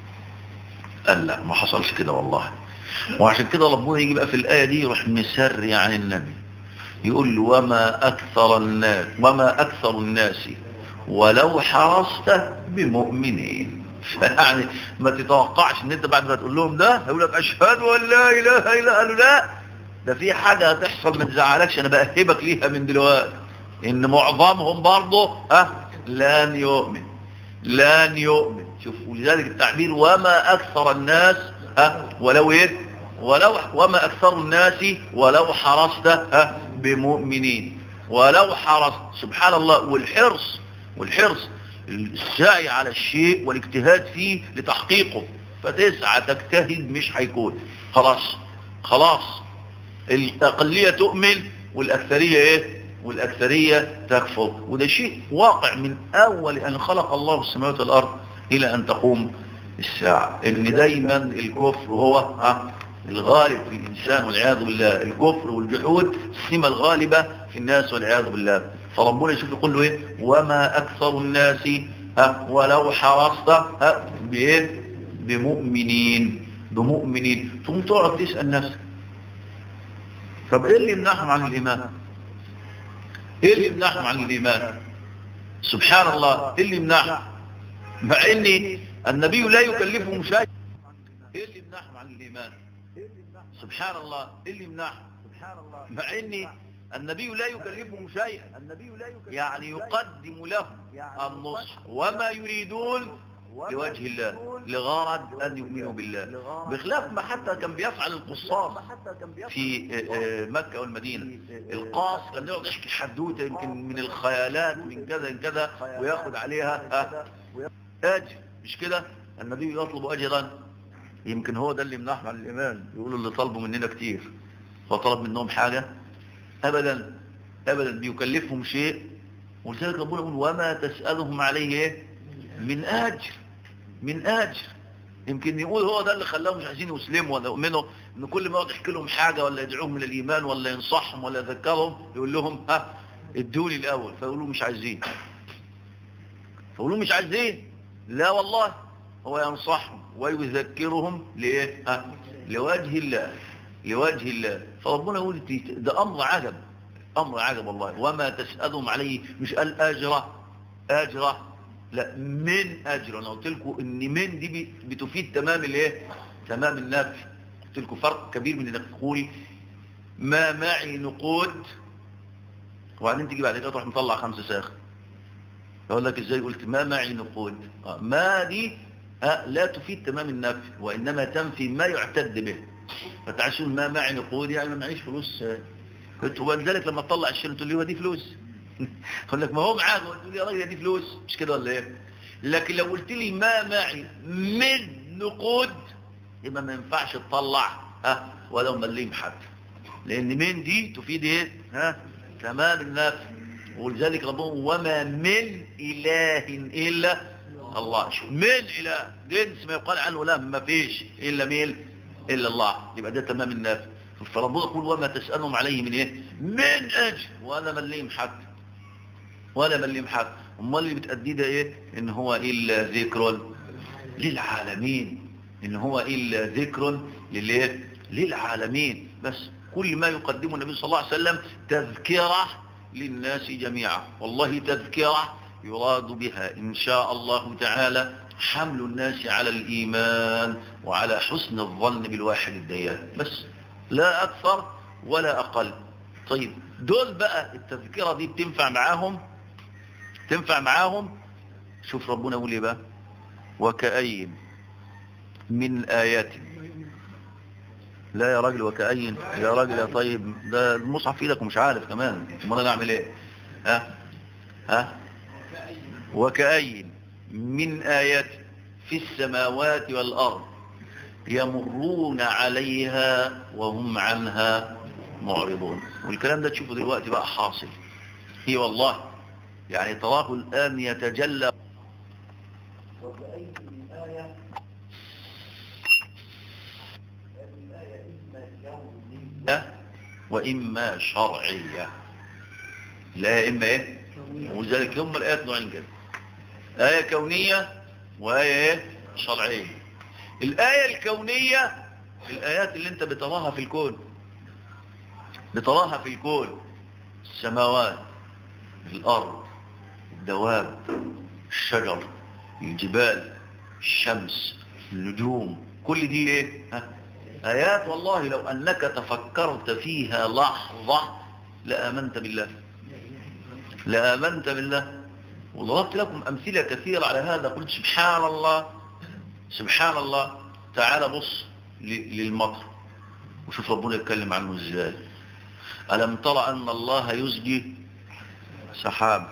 قال لا ما حصلش كده والله وعشان كده ربنا يجي بقى في الايه دي يروح مسري عن النبي يقول له وما اكثر الناس وما اكثر الناس ولو حرصت بمؤمنين يعني ما تتوقعش ان انت بعد ما تقول لهم ده هيقول لك اشهد ان لا اله الا قالوا لا ده في حاجة هتحصل ما تزعلكش انا بأهبك ليها من دلوقتي ان معظمهم برضه ها لن يؤمن لن يؤمن شوف ولذلك التعبير وما اكثر الناس ها ولو ايه ولو وما اكثر الناس ولو حرصت ها بمؤمنين ولو حرصت سبحان الله والحرص والحرص السعي على الشيء والاجتهاد فيه لتحقيقه فتسعى تجتهد مش هيكون خلاص خلاص الأقلية تؤمن والأكثرية ايه والأكثرية تكفر وده شيء واقع من أول أن خلق الله السماوات والأرض إلى أن تقوم الساعة إن دايما الكفر هو ها الغالب في الإنسان والعياذ بالله الكفر والجحود السمة الغالبة في الناس والعياذ بالله فربنا يشوف يقول له ايه وما اكثر الناس ها ولو حرصت ها بايه بمؤمنين بمؤمنين ثم تقعد تسال نفسك طب ايه اللي يمنعهم عن الايمان ايه اللي يمنعهم عن الايمان سبحان الله ايه اللي يمنعهم مع ان النبي لا يكلفهم شيء ايه اللي يمنعهم عن الايمان سبحان الله ايه اللي يمنعهم مع ان النبي لا يكلفهم شيئا النبي لا يكلف يعني يقدم لهم النصح وما يريدون لوجه الله لغرض أن يؤمنوا بالله بخلاف ما حتى كان بيفعل القصاص حتى كان بيفعل في آه، آه، مكة والمدينة القاص كان يقعد يحكي حدوتة يمكن من الخيالات من كذا من كذا وياخد عليها آه، أجر مش كده النبي يطلب أجرا يمكن هو ده اللي منحنا عن الإيمان يقولوا اللي طلبوا مننا كتير هو طلب منهم حاجة أبدا أبدا بيكلفهم شيء ولذلك ربنا يقول وما تسألهم عليه إيه؟ من أجر من أجر يمكن يقول هو ده اللي خلاهم مش عايزين يسلموا ولا يؤمنوا ان كل ما يقعد يحكي لهم حاجة ولا يدعوهم من الإيمان ولا ينصحهم ولا يذكرهم يقول لهم ها ادوني الأول فيقولوا مش عايزين فيقولوا مش عايزين لا والله هو ينصحهم ويذكرهم لإيه ها لوجه الله لوجه الله فربنا يقول تي- ده أمر عجب أمر عجب والله وما تسألهم عليه مش قال أجرة أجرة لا من أجر أنا قلت لكم إن من دي بي- بتفيد تمام الإيه تمام النفي قلت لكم فرق كبير من إنك تقولي ما معي نقود وبعدين تيجي بعد كده تروح مطلع خمسة ساخ يقول لك ازاي قلت ما معي نقود آه، ما دي آه، لا تفيد تمام النفي وإنما تنفي ما يعتد به فتعشون ما معي نقود يعني ما معيش فلوس آه. قلت ولذلك لما تطلع الشيء تقول لي هو دي فلوس اقول لك ما هو معاك تقول لي يا راجل دي فلوس مش كده ولا ايه لكن لو قلت لي ما معي من نقود يبقى ما ينفعش تطلع ها ولو مليم حتى لان من دي تفيد ايه ها تمام النفي ولذلك ربنا وما من اله الا الله شوف من اله جنس ما يقال عنه لا ما فيش الا مين الا الله يبقى ده تمام النفي فربنا يقول وما تسالهم عليه من ايه من اجر ولا مليم حتى ولا مليم حتى امال اللي بتأديه ده ايه ان هو الا ذكر للعالمين ان هو الا ذكر للايه للعالمين بس كل ما يقدمه النبي صلى الله عليه وسلم تذكرة للناس جميعا والله تذكرة يراد بها إن شاء الله تعالى حمل الناس على الإيمان وعلى حسن الظن بالواحد الديان بس لا أكثر ولا أقل طيب دول بقى التذكرة دي بتنفع معاهم تنفع معاهم شوف ربنا يقول ايه بقى وكأي من آيات لا يا راجل وكأي يا راجل يا طيب ده المصحف في ايدك ومش عارف كمان امال انا اعمل ايه ها ها وكأي من آيات في السماوات والأرض يمرون عليها وهم عنها معرضون والكلام ده تشوفه دلوقتي بقى حاصل هي والله يعني تراه الآن يتجلى وكأي من آية الآية إما كونية وإما شرعية لا إما إيه ولذلك هم الآيات نوعين كده آية كونية وآية إيه شرعية الآية الكونية الآيات اللي انت بتراها في الكون بتراها في الكون السماوات الأرض الدواب الشجر الجبال الشمس النجوم كل دي ايه ها؟ آيات والله لو أنك تفكرت فيها لحظة لآمنت بالله لآمنت بالله وضربت لكم أمثلة كثيرة على هذا قلت سبحان الله سبحان الله تعال بص للمطر وشوف ربنا يتكلم عنه ازاي ألم ترى أن الله يزجي سحاب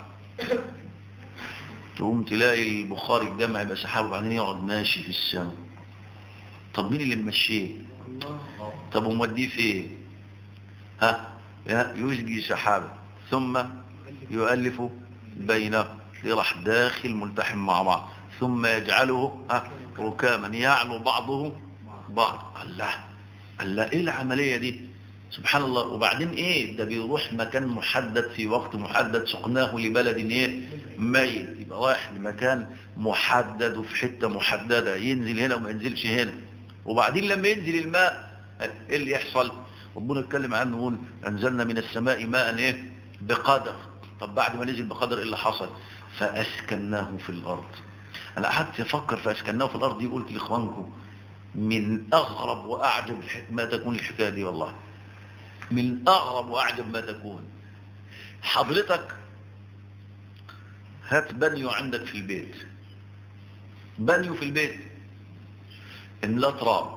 تقوم تلاقي البخاري الجامع يبقى سحاب وبعدين يقعد ماشي في السماء طب مين اللي ممشيه طب وموديه فين ها يزجي سحاب ثم يؤلف بينه راح داخل ملتحم مع بعض ثم يجعله ها ركاما يعلو بعضه بعض الله الله ايه العملية دي سبحان الله وبعدين ايه ده بيروح مكان محدد في وقت محدد سقناه لبلد ايه ميت يبقى رايح لمكان محدد وفي حتة محددة ينزل هنا وما ينزلش هنا وبعدين لما ينزل الماء ايه اللي يحصل ربنا اتكلم عنه يقول انزلنا من السماء ماء ايه بقدر طب بعد ما نزل بقدر ايه اللي حصل فاسكناه في الارض انا قعدت افكر في اسكناه في الارض دي قلت لاخوانكم من اغرب واعجب ما تكون الحكايه دي والله من اغرب واعجب ما تكون حضرتك هات بنيو عندك في البيت بنيو في البيت املا تراب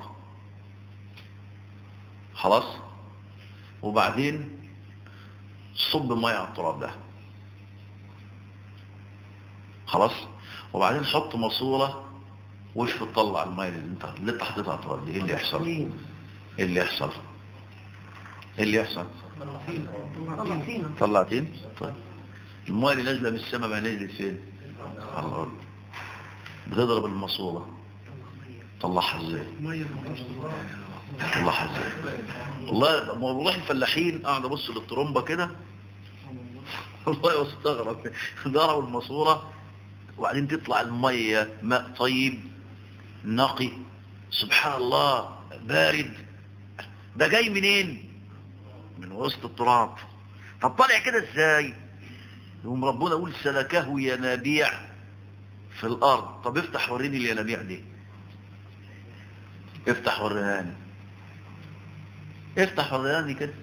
خلاص وبعدين صب ميه على التراب ده خلاص وبعدين حط ماسوره وش تطلع الميه اللي انت اللي انت حطيتها على التراب دي ايه اللي يحصل ايه اللي يحصل ايه اللي يحصل طلعتين طيب الميه اللي نازله من السماء ما نزلت فين على الارض بتضرب الماسوره طلعها ازاي طلعها ازاي والله والله الفلاحين قاعد ابص للطرمبه كده والله استغرب ضربوا الماسوره وبعدين تطلع الميه ماء طيب نقي سبحان الله بارد ده جاي منين من وسط التراب طب طالع كده ازاي يقوم ربنا يقول سلكه ينابيع في الارض طب افتح وريني الينابيع دي افتح وريهاني افتح وريهاني كده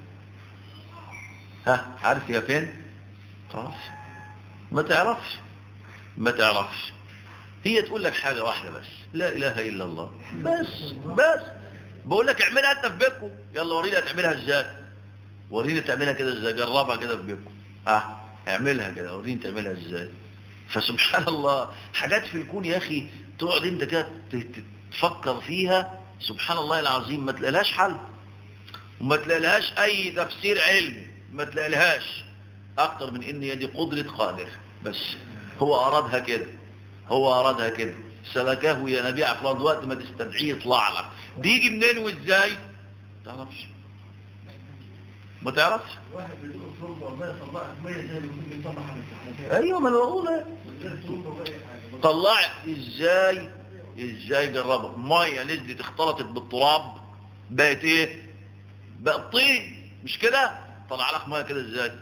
ها عارف يا فين خلاص ما تعرفش ما تعرفش هي تقول لك حاجة واحدة بس لا إله إلا الله بس بس بقول لك اعملها أنت في بيتكم يلا وريني هتعملها ازاي وريني تعملها كده ازاي جربها كده في بيتكم اه اعملها كده وريني تعملها ازاي فسبحان الله حاجات في الكون يا أخي تقعد أنت كده تفكر فيها سبحان الله العظيم ما تلاقيلهاش حل وما تلاقيلهاش أي تفسير علمي ما تلاقيلهاش أكتر من إن دي قدرة قادر بس هو أرادها كده هو أرادها كده سلكه ينابيع في الأرض وقت ما تستدعيه يطلع لك بيجي منين وإزاي تعرفش ما تعرفش واحد بيقول شرب والله طلعت ميه زي اللي كنت بيطلع على الامتحانات ايوه ما انا بقول غير شرب ولا اي حاجه طلع ازاي ازاي جربها ميه نزلت اختلطت بالتراب بقت ايه بقت طين مش كده طلع لك ميه كده ازاي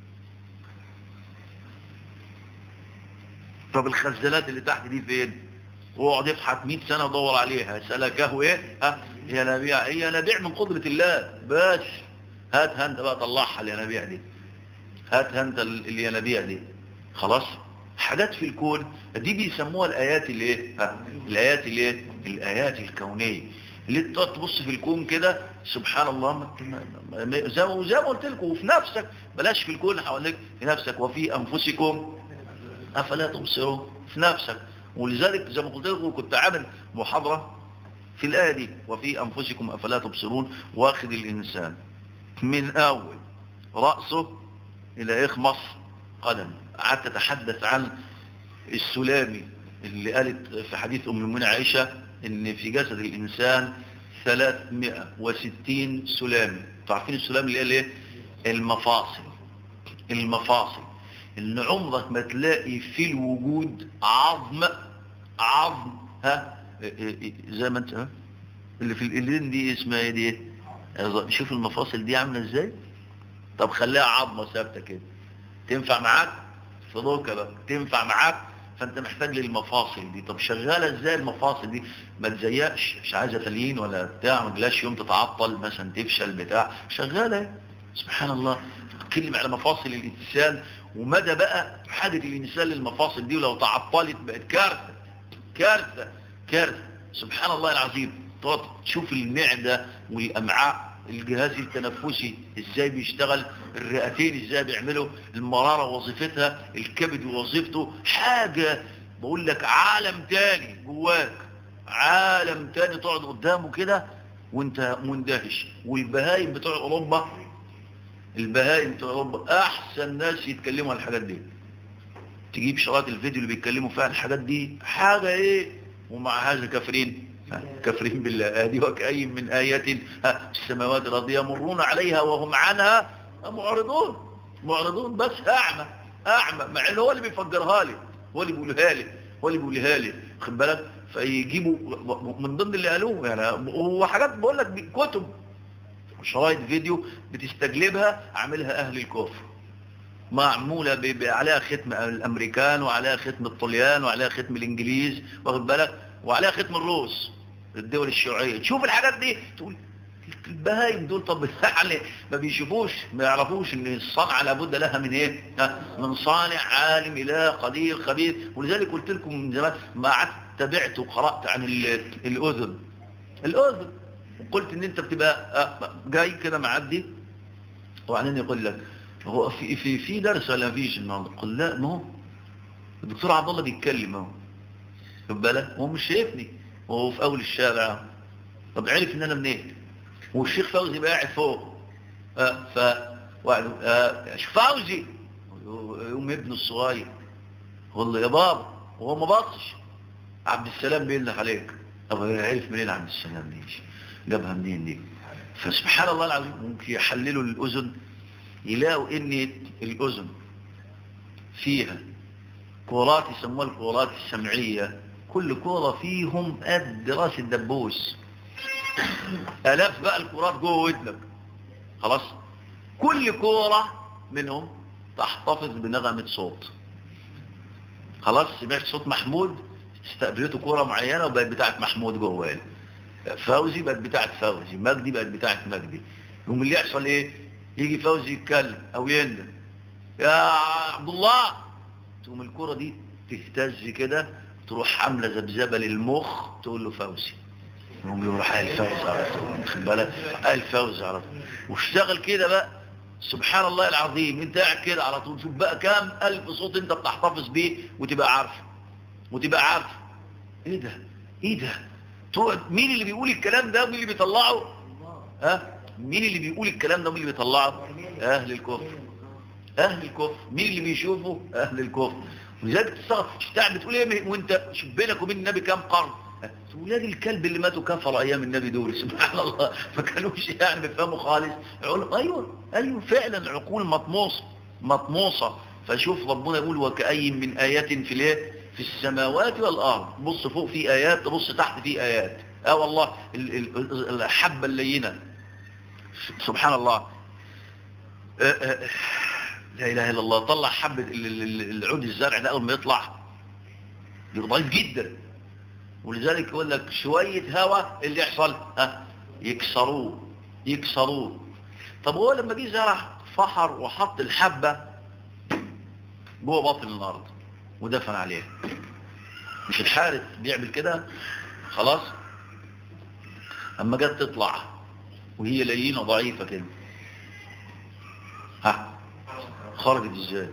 طب الخزانات اللي تحت دي فين واقعد افحت 100 سنه ودور عليها سلكه ايه ها ينابيع هي ينابيع من قدره الله بس هاتها انت بقى طلعها الينابيع دي هاتها انت ال- الينابيع دي خلاص حاجات في الكون دي بيسموها الايات الايه ها، الايات الايه الايات الكونيه اللي انت تقعد تبص في الكون كده سبحان الله ما- ما- ما- زي ما زي ما قلت لكم وفي نفسك بلاش في الكون حواليك في نفسك وفي انفسكم افلا تبصرون في نفسك ولذلك زي ما قلت لكم كنت عامل محاضره في الايه دي وفي انفسكم افلا تبصرون واخد الانسان من اول راسه الى اخمص قدم قعدت اتحدث عن السلامي اللي قالت في حديث ام المؤمنين عائشه ان في جسد الانسان 360 سلامي تعرفين السلامي اللي قال ايه المفاصل المفاصل ان عمرك ما تلاقي في الوجود عظم عظم ها زي ما انت ها اللي في الايدين دي اسمها ايه دي شوف المفاصل دي عامله ازاي طب خليها عظمه ثابته كده تنفع معاك في ركبك تنفع معاك فانت محتاج للمفاصل دي طب شغاله ازاي المفاصل دي ما تزيقش مش عايزه تليين ولا بتاع ما تجيلاش يوم تتعطل مثلا تفشل بتاع شغاله سبحان الله اتكلم على مفاصل الانسان ومدى بقى حاجه الانسان للمفاصل دي ولو تعطلت بقت كارثه كارثه كارثه سبحان الله العظيم تقعد تشوف المعده والامعاء الجهاز التنفسي ازاي بيشتغل الرئتين ازاي بيعملوا المرارة وظيفتها الكبد وظيفته حاجة بقول لك عالم تاني جواك عالم تاني تقعد قدامه كده وانت مندهش والبهايم بتوع اوروبا البهايم بتوع اوروبا احسن ناس يتكلموا عن الحاجات دي تجيب شرايط الفيديو اللي بيتكلموا فيها عن الحاجات دي حاجة ايه ومع هذا كافرين كافرين بالله ادي وكأي من آيات السماوات الأرض يمرون عليها وهم عنها معرضون معرضون بس أعمى أعمى مع إن هو اللي بيفجرها لي هو اللي بيقولها لي هو اللي بيقولها لي خد بالك فيجيبوا من ضمن اللي قالوه يعني هو حاجات بقول لك كتب شرايط فيديو بتستجلبها عاملها أهل الكفر معمولة ب... ب... عليها ختم الأمريكان وعليها ختم الطليان وعليها ختم الإنجليز واخد بالك وعليها ختم الروس الدول الشيوعية تشوف الحاجات دي تقول البهايم دول طب يعني ما بيشوفوش ما يعرفوش ان الصنعة لابد لها من ايه ها؟ من صانع عالم اله قدير خبير ولذلك قلت لكم من زمان ما عدت تابعت وقرأت عن ال- الاذن الاذن وقلت ان انت بتبقى آه، جاي كده معدي وبعدين يقول لك هو في في في درس ولا فيش النهارده قل لا ما هو الدكتور عبد الله بيتكلم اهو خد بالك هو مش شايفني وهو في اول الشارع طب عرف ان انا منين والشيخ فوزي بقى قاعد فوق آه ف واحد آه شيخ فوزي يقوم ابنه الصغير يقول له يا بابا وهو ما بطش عبد السلام بينده عليك طب عرف منين عبد السلام دي جابها منين دي فسبحان الله العظيم ممكن يحللوا الاذن يلاقوا ان الاذن فيها كورات يسموها الكورات السمعيه كل كوره فيهم قد راس الدبوس آلاف بقى الكرات جوه ودنك خلاص كل كورة منهم تحتفظ بنغمة صوت خلاص سمعت صوت محمود استقبلته كورة معينة وبقت بتاعت محمود جوه فوزي بقت بتاعت فوزي مجدي بقت بتاعت مجدي يوم اللي يحصل ايه يجي فوزي يتكلم او يندم يا عبد الله تقوم الكرة دي تهتز كده تروح حاملة ذبذبة للمخ تقول له فوزي هم يروح قال فوز على طول خد بالك قال فوز على طول واشتغل كده بقى سبحان الله العظيم انت قاعد كده على طول شوف بقى كام الف صوت انت بتحتفظ بيه وتبقى عارفه وتبقى عارفه ايه ده ايه ده تقعد مين اللي بيقول الكلام ده ومين اللي بيطلعه ها مين اللي بيقول الكلام ده ومين اللي بيطلعه اهل الكفر اهل الكفر مين اللي بيشوفه اهل الكفر ولذلك تستغرب انت بتقول ايه وانت شوف بينك وبين النبي كام قرن ولاد الكلب اللي ماتوا كفروا ايام النبي دول سبحان الله ما كانوش يعني بيفهموا خالص يقول ايوه ايوه فعلا عقول مطموسه مطموسه فشوف ربنا يقول وكأي من آيات في الايه في السماوات والارض بص فوق في ايات بص تحت في ايات اه والله ال- ال- الحبه اللينه سبحان الله آه، آه، لا اله الا الله طلع حبه ال- ال- ال- العود الزرع ده اول ما يطلع يبقى ضعيف جدا ولذلك يقول لك شوية هواء اللي يحصل ها يكسروه يكسروه طب هو لما جه زرع فحر وحط الحبة جوه باطن الأرض ودفن عليها مش الحارث بيعمل كده خلاص أما جت تطلع وهي لينة ضعيفة كده ها خرجت ازاي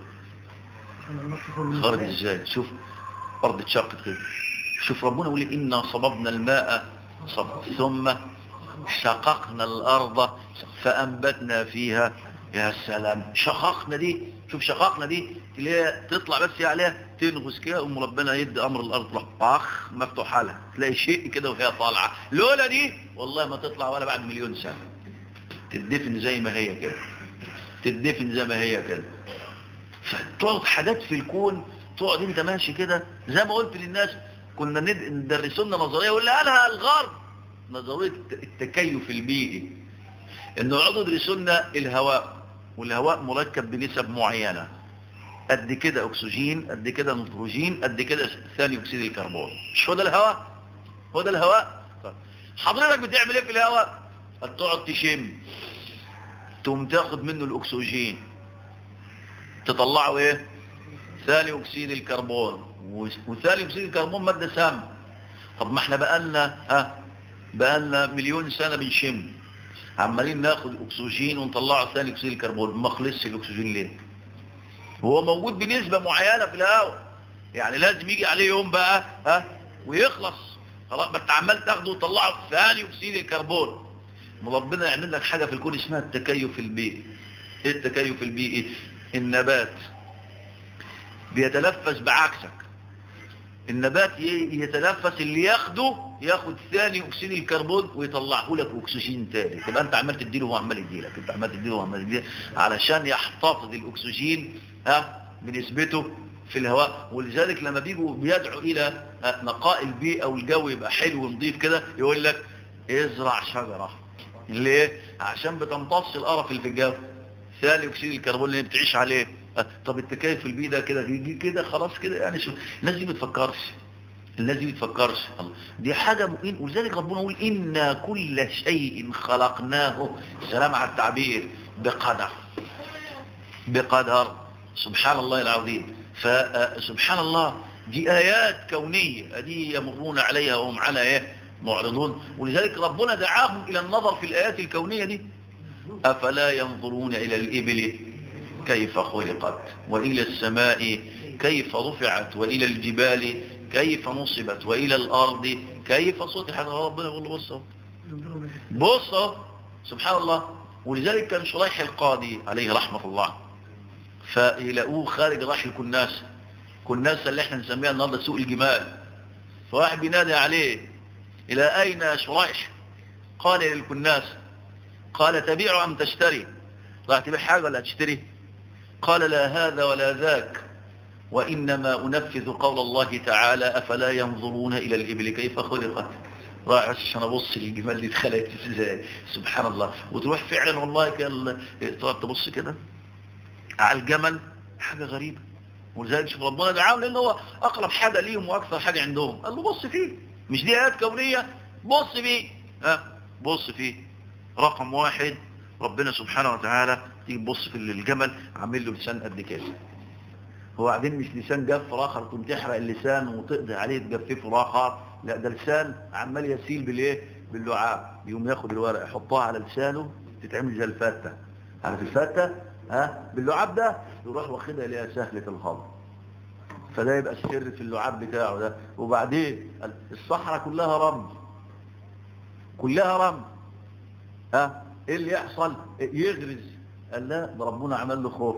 خرجت ازاي شوف أرض اتشقت كده شوف ربنا يقول إنا صببنا الماء صب ثم شققنا الأرض فأنبتنا فيها يا سلام شققنا دي شوف شققنا دي تلاقيها تطلع بس عليها تنغز كده أم ربنا يدي أمر الأرض تروح طخ مفتوحة لها تلاقي شيء كده وهي طالعة لولا دي والله ما تطلع ولا بعد مليون سنة تدفن زي ما هي كده تدفن زي ما هي كده فتقعد حاجات في الكون تقعد انت ماشي كده زي ما قلت للناس كنا ند- ندرسوا لنا نظريه ولا قالها الغرب نظريه التكيف البيئي انه يقعدوا يدرسوا لنا الهواء والهواء مركب بنسب معينه قد كده اكسجين قد كده نيتروجين قد كده ثاني اكسيد الكربون مش هو ده الهواء هو ده الهواء طيب. حضرتك بتعمل ايه في الهواء تقعد تشم تقوم تاخد منه الاكسجين تطلعه ايه ثاني اكسيد الكربون وثاني اكسيد الكربون ماده سام طب ما احنا بقالنا ها بقالنا مليون سنه بنشم عمالين ناخد اكسجين ونطلعه ثاني اكسيد الكربون ما خلصش الاكسجين ليه هو موجود بنسبه معينه في الهواء يعني لازم يجي عليه يوم بقى ها ويخلص خلاص ما انت عمال تاخده وتطلعه ثاني اكسيد الكربون ربنا يعمل لك حاجه في الكون اسمها التكيف البيئي ايه التكيف البيئي النبات بيتنفس بعكسك النبات ي- يتنفس اللي ياخده ياخد ثاني اكسيد الكربون ويطلعه لك اكسجين تاني تبقى انت عمال تديله وهو عمال يديلك انت عمال تديله وهو عمال يديلك علشان يحتفظ الاكسجين ها بنسبته في الهواء ولذلك لما بيجوا بيدعوا الى ها، نقاء البيئه والجو يبقى حلو ونظيف كده يقول لك ازرع شجره ليه عشان بتمتص القرف اللي في الجو ثاني اكسيد الكربون اللي بتعيش عليه أه، طب التكيف البيئي ده كده يجي كده خلاص كده يعني شو الناس دي ما بتفكرش الناس دي بتفكرش الله دي حاجة مؤمن ولذلك ربنا يقول إنا كل شيء خلقناه سلام على التعبير بقدر بقدر سبحان الله العظيم فسبحان الله دي آيات كونية دي يمرون عليها وهم على إيه معرضون ولذلك ربنا دعاهم إلى النظر في الآيات الكونية دي أفلا ينظرون إلى الإبل كيف خلقت وإلى السماء كيف رفعت وإلى الجبال كيف نصبت وإلى الأرض كيف سطحت ربنا يقول له بص بص سبحان الله ولذلك كان شريح القاضي عليه رحمة الله فيلاقوه خارج راح الكناس كناس اللي احنا نسميها النهارده سوق الجمال فواحد بينادي عليه إلى أين شريح قال للكناس قال تبيع أم تشتري راح تبيع حاجة ولا تشتري قال لا هذا ولا ذاك وإنما أنفذ قول الله تعالى أفلا ينظرون إلى الإبل كيف خلقت راح عشان أبص الجمال دي اتخلقت ازاي سبحان الله وتروح فعلا والله كان تقعد تبص كده على الجمل حاجة غريبة ولذلك شوف ربنا دعاهم لأن هو أقرب حاجة ليهم وأكثر حاجة عندهم قال له بص فيه مش دي آيات كونية بص فيه ها بص فيه رقم واحد ربنا سبحانه وتعالى تيجي تبص في الجمل عامل له لسان قد كده هو بعدين مش لسان جف اخر تقوم تحرق اللسان وتقضي عليه تجففه اخر لا ده لسان عمال يسيل بالايه باللعاب يقوم ياخد الورق يحطها على لسانه تتعمل زي الفته عارف الفته ها باللعاب ده يروح واخدها ليها سهله الهضم فده يبقى السر في اللعاب بتاعه ده وبعدين الصحراء كلها رمل كلها رمل ها ايه اللي يحصل يغرز قال لا ده ربنا عمل له خوف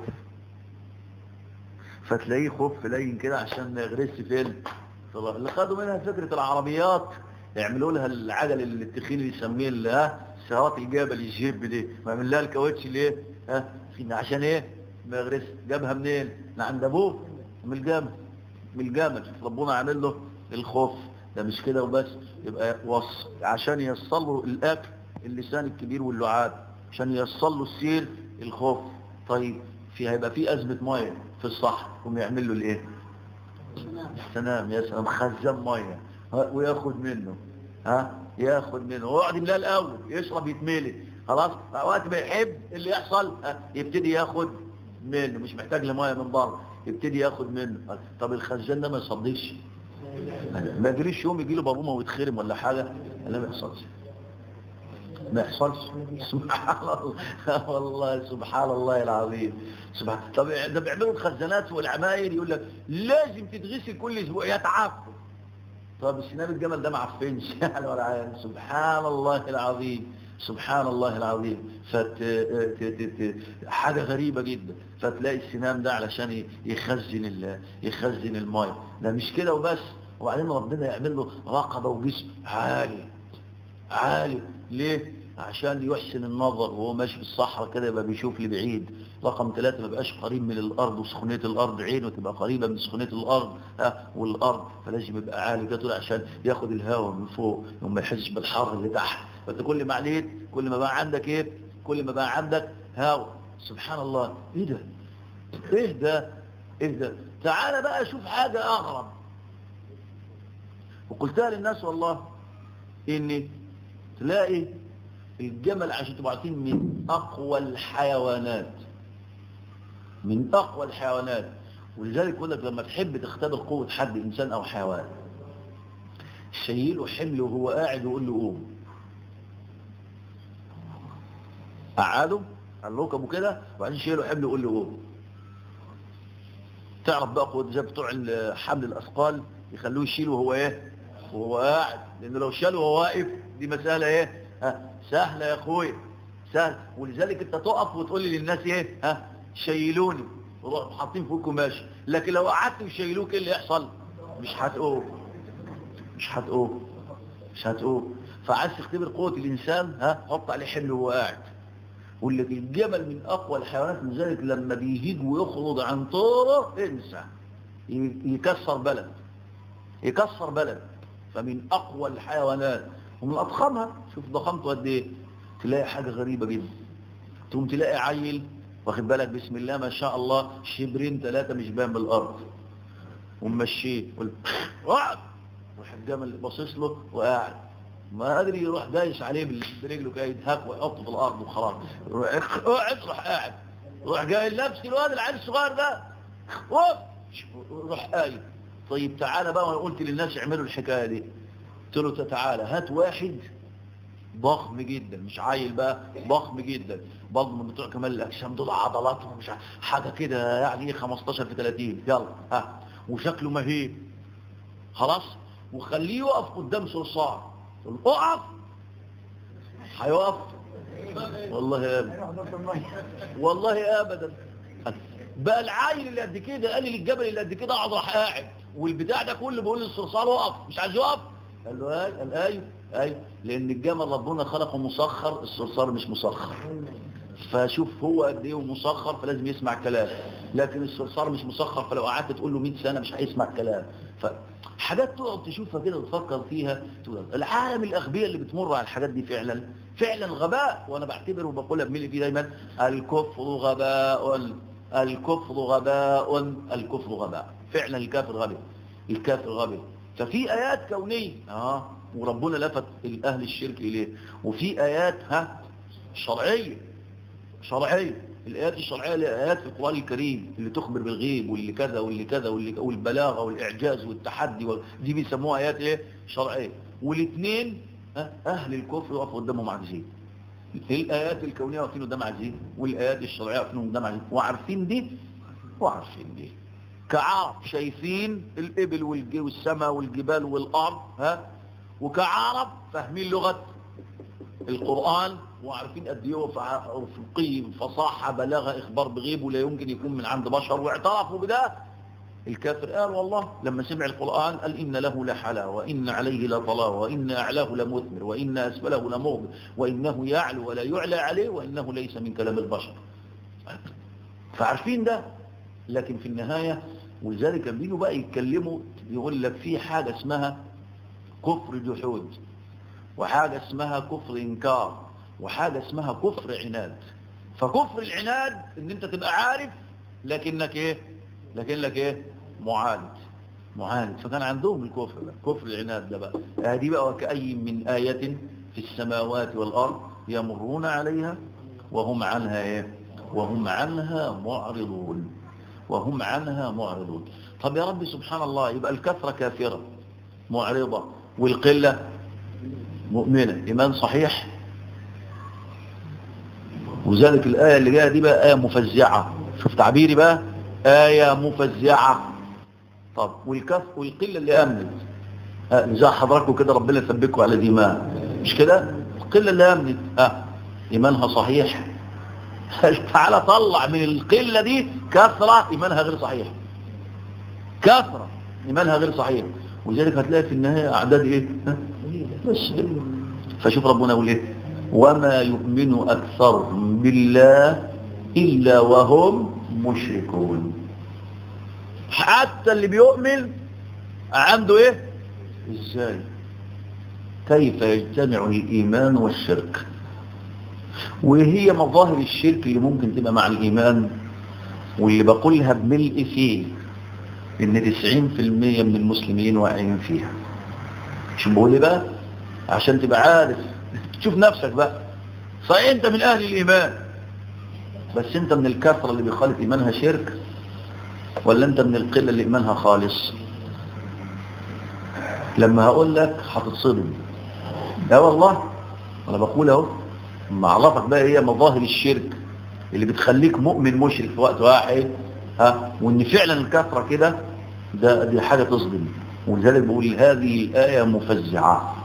فتلاقيه خوف لين كده عشان ما يغرسش فين اللي خدوا منها فكرة العربيات يعملوا لها العجل اللي التخين اللي يسميه اللي ها سيارات الجبل الجيب دي ما يعمل لها الكاوتش ليه ها عشان ايه ما يغرس جابها منين من عند ابوه من الجمل من الجمل ربنا عامل له الخوف ده مش كده وبس يبقى وص عشان يصلوا الاكل اللسان الكبير واللعاب عشان يصلوا السير الخوف طيب في هيبقى في ازمه ميه في الصحراء هم يعمل له الايه سلام يا سلام خزان ميه وياخد منه ها ياخد منه ويقعد يملاه الاول يشرب يتملي خلاص وقت ما يحب اللي يحصل يبتدي ياخد منه مش محتاج لميه من بره يبتدي ياخد منه طب الخزان ده ما يصديش ما يجريش يوم يجي له بابومه ويتخرم ولا حاجه لا ما يحصلش ما يحصلش سبحان الله والله سبحان الله العظيم سبحان طب ده بيعملوا الخزانات والعماير يقول لك لازم تتغسل كل اسبوع يتعفن طب سنان الجمل ده ما عفنش يعني ولا عين سبحان الله العظيم سبحان الله العظيم فت... حاجة غريبة جدا فتلاقي السنام ده علشان يخزن ال... يخزن الماء ده مش كده وبس وبعدين ربنا يعمل له رقبة وجسم عالي عالي ليه عشان يحسن النظر وهو ماشي في الصحراء كده يبقى بيشوف لبعيد رقم ثلاثة ما بقاش قريب من الأرض وسخونية الأرض عينه تبقى قريبة من سخونية الأرض ها والأرض فلازم يبقى عالي كده عشان ياخد الهواء من فوق وما يحسش بالحر اللي تحت فانت كل ما عليت كل ما بقى عندك ايه كل ما بقى عندك هواء سبحان الله ايه ده ايه ده ايه ده تعال بقى شوف حاجة أغرب وقلتها للناس والله إني تلاقي الجمل عشان تبقوا عارفين من أقوى الحيوانات من أقوى الحيوانات ولذلك يقول لك لما تحب تختبر قوة حد إنسان أو حيوان شيله حمله وهو قاعد ويقول له قوم قعده على ركبه كده وبعدين شيله حمله ويقول له قوم تعرف بقى قوة زي بتوع حمل الأثقال يخلوه يشيله وهو ايه وهو قاعد لأنه لو شاله وهو واقف دي مسألة ايه ها سهلة يا اخويا سهل ولذلك انت تقف وتقول لي للناس ايه ها شيلوني وروح حاطين فوقكم ماشي لكن لو قعدت وشيلوك ايه اللي يحصل مش هتقوم مش هتقوم مش هتقوم فعايز تختبر قوة الإنسان ها حط عليه حمل وهو قاعد واللي الجبل من أقوى الحيوانات لذلك لما بيهيج ويخرج عن طوره انسى يكسر بلد يكسر بلد فمن أقوى الحيوانات ومن أضخمها شوف ضخامته قد إيه تلاقي حاجة غريبة جدا تقوم تلاقي عيل واخد بالك بسم الله ما شاء الله شبرين ثلاثة مش باين بالأرض ومشيه اقعد راح الجمل باصص له وقاعد ما قادر يروح دايس عليه بال- برجله كده يدهك ويحطه في الارض وخلاص روح اقعد روح قاعد روح جاي لابس الواد العيل الصغير ده اوف روح قايم طيب تعالى بقى وانا قلت للناس اعملوا الحكايه دي قلت له تعالى هات واحد ضخم جدا مش عيل بقى ضخم جدا برضه من بتوع كمال الاجسام دول عضلاتهم مش ع- حاجه كده يعني ايه 15 في 30 يلا ها وشكله مهيب خلاص وخليه يقف قدام صرصار تقول له اقف هيقف والله ابدا والله ابدا بقى العيل اللي قد كده قال لي الجبل اللي قد كده اقعد راح قاعد والبتاع ده كله بيقول للصرصار اقف مش عايز يقف قال له ايوه قال ايوه ايوه لان الجمل ربنا خلقه مسخر الصرصار مش مسخر فشوف هو قد ايه مسخر فلازم يسمع كلام لكن الصرصار مش مسخر فلو قعدت تقول له 100 سنه مش هيسمع كلام فحاجات تقعد تشوفها كده وتفكر فيها تقول العالم الاغبياء اللي بتمر على الحاجات دي فعلا فعلا غباء وانا بعتبر وبقولها بملي فيه دايما الكفر غباء الكفر غباء الكفر غباء فعلا الكافر غبي الكافر غبي ففي ايات كونيه اه وربنا لفت اهل الشرك اليه وفي ايات ها شرعيه شرعيه الايات الشرعيه اللي ايات في القران الكريم اللي تخبر بالغيب واللي كذا واللي كذا واللي والبلاغه والاعجاز والتحدي وال- دي بيسموها ايات ايه شرعيه والاثنين اهل الكفر يقفوا قدامهم عاجزين الايات الكونيه واقفين قدام عاجزين والايات الشرعيه واقفين قدام عاجزين وعارفين دي وعارفين دي كعرب شايفين الإبل والج- والسماء والجبال والأرض ها وكعرب فاهمين لغة القرآن وعارفين قد ايه هو فع- رفقي فصاحة بلاغة إخبار بغيب ولا يمكن يكون من عند بشر واعترفوا بده الكافر قال والله لما سمع القرآن قال إن له لحلا وإن عليه لطلا وإن أعلاه لمثمر وإن أسفله لمغبر وإنه يعلو ولا يعلى عليه وإنه ليس من كلام البشر فعارفين ده لكن في النهاية ولذلك بينه بقى يتكلموا يقول لك في حاجة اسمها كفر جحود وحاجة اسمها كفر إنكار وحاجة اسمها كفر عناد فكفر العناد ان انت تبقى عارف لكنك ايه لكنك ايه معاند معاند فكان عندهم الكفر ده كفر العناد ده بقى هذه بقى وكأي من آية في السماوات والأرض يمرون عليها وهم عنها ايه وهم عنها معرضون وهم عنها معرضون طب يا رب سبحان الله يبقى الكثرة كافرة معرضة والقلة مؤمنة إيمان صحيح وذلك الآية اللي جاية دي بقى آية مفزعة شوف تعبيري بقى آية مفزعة طب والكف والقلة اللي آمنت آه زي حضراتكم كده ربنا يثبتكم على الإيمان مش كده القلة اللي آمنت آه إيمانها صحيح تعالى طلع من القلة دي كثرة إيمانها غير صحيح كثرة إيمانها غير صحيح ولذلك هتلاقي في النهاية أعداد إيه ها؟ بس فشوف ربنا يقول إيه وما يؤمن أكثرهم بالله إلا وهم مشركون حتى اللي بيؤمن عنده إيه إزاي كيف يجتمع الإيمان والشرك وهي مظاهر الشرك اللي ممكن تبقى مع الإيمان واللي بقولها بملء فيه إن 90% من المسلمين واقعين فيها شو بقول لي بقى عشان تبقى عارف تشوف نفسك بقى صحيح انت من اهل الايمان بس انت من الكثرة اللي بيخالف ايمانها شرك ولا انت من القلة اللي ايمانها خالص لما هقول لك هتتصدم لا والله انا بقول اهو ما اعرفك بقى هي مظاهر الشرك اللي بتخليك مؤمن مشرك في وقت واحد ها وان فعلا الكثرة كده ده دي حاجة تصدم ولذلك بقول هذه الآية مفزعة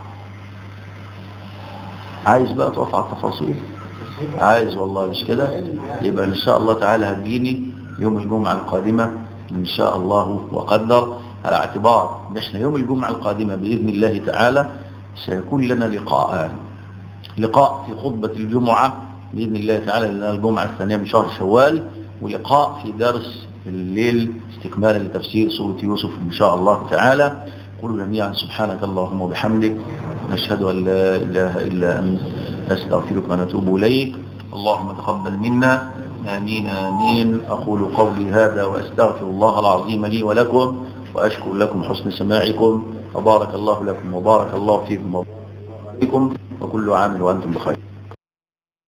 عايز بقى تقف على التفاصيل عايز والله مش كده يبقى ان شاء الله تعالى هتجيني يوم الجمعة القادمة ان شاء الله وقدر على اعتبار ان احنا يوم الجمعة القادمة بإذن الله تعالى سيكون لنا لقاءان لقاء في خطبة الجمعة بإذن الله تعالى لنا الجمعة الثانية من شهر شوال ولقاء في درس الليل استكمالا لتفسير سورة يوسف إن شاء الله تعالى قولوا جميعا سبحانك اللهم وبحمدك نشهد أن لا إله إلا أنت نستغفرك ونتوب إليك اللهم تقبل منا آمين آمين أقول قولي هذا وأستغفر الله العظيم لي ولكم وأشكر لكم حسن سماعكم وبارك الله لكم وبارك الله فيكم وبارك وكل عام وأنتم بخير